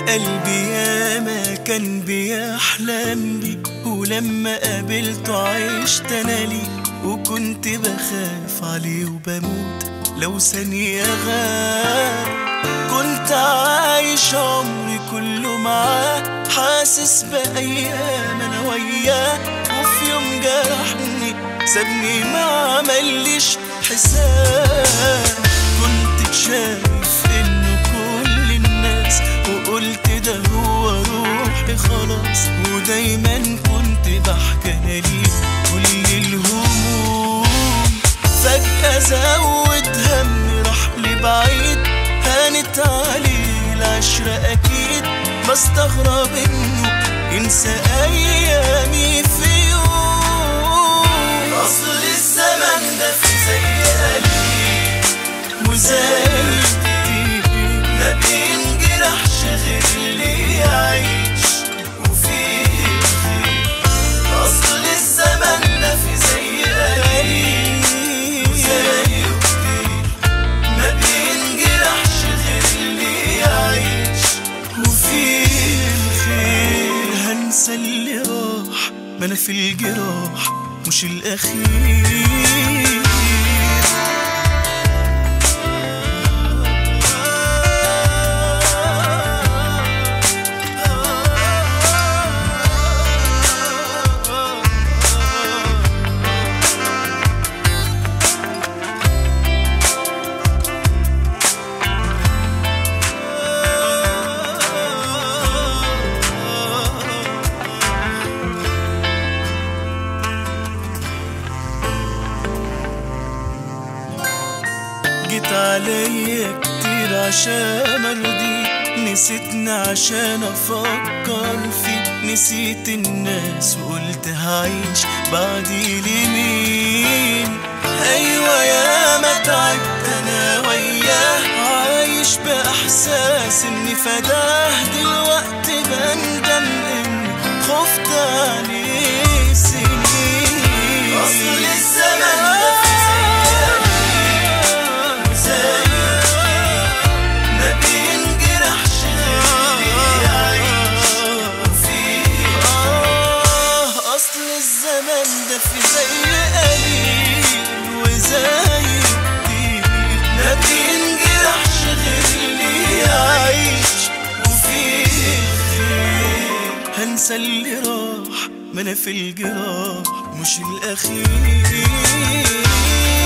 قلبي ياما كان بيحلم بي ولما قابلته عشت انا ليه وكنت بخاف عليه وبموت لو ثانية غاب كنت عايش عمري كله معاه حاسس بأيام أنا وياه وفي يوم جرحني سابني ما عمليش حساب كنت شايف إنه كل الناس وقلت ده هو روحي خلاص ودايما كنت بحكي أنا ليه كل الهموم فجأة زود هم راح لبعيد هانت عليه العشرة أكيد بستغرب إنه ينسى أيامي في يوم أصل الزمن ده في زي قلبي وزي ما بينجرحش غير اللي يعيش وفيه خير أصل الزمن ده في زي قلبي وزي كتير ما بينجرحش غير اللي يعيش وفيه الخير هنسى اللي راح ما انا في الجراح مش الاخير جيت عليا كتير عشان ارضيك نسيتني عشان افكر فيك نسيت الناس وقلت هعيش بعدي لمين ايوه يا ما تعبت انا وياه عايش باحساس اني فداه دلوقتي بندم اني خفت عليه سنين اصل الزمن ده في زي ما بينجرحش غير يعيش وفيه آه أصل الزمن ده في زي قليل وزي كتير ما بينجرحش غير اللي يعيش وفيه خير هنسى اللي راح ما أنا في الجراح مش الأخير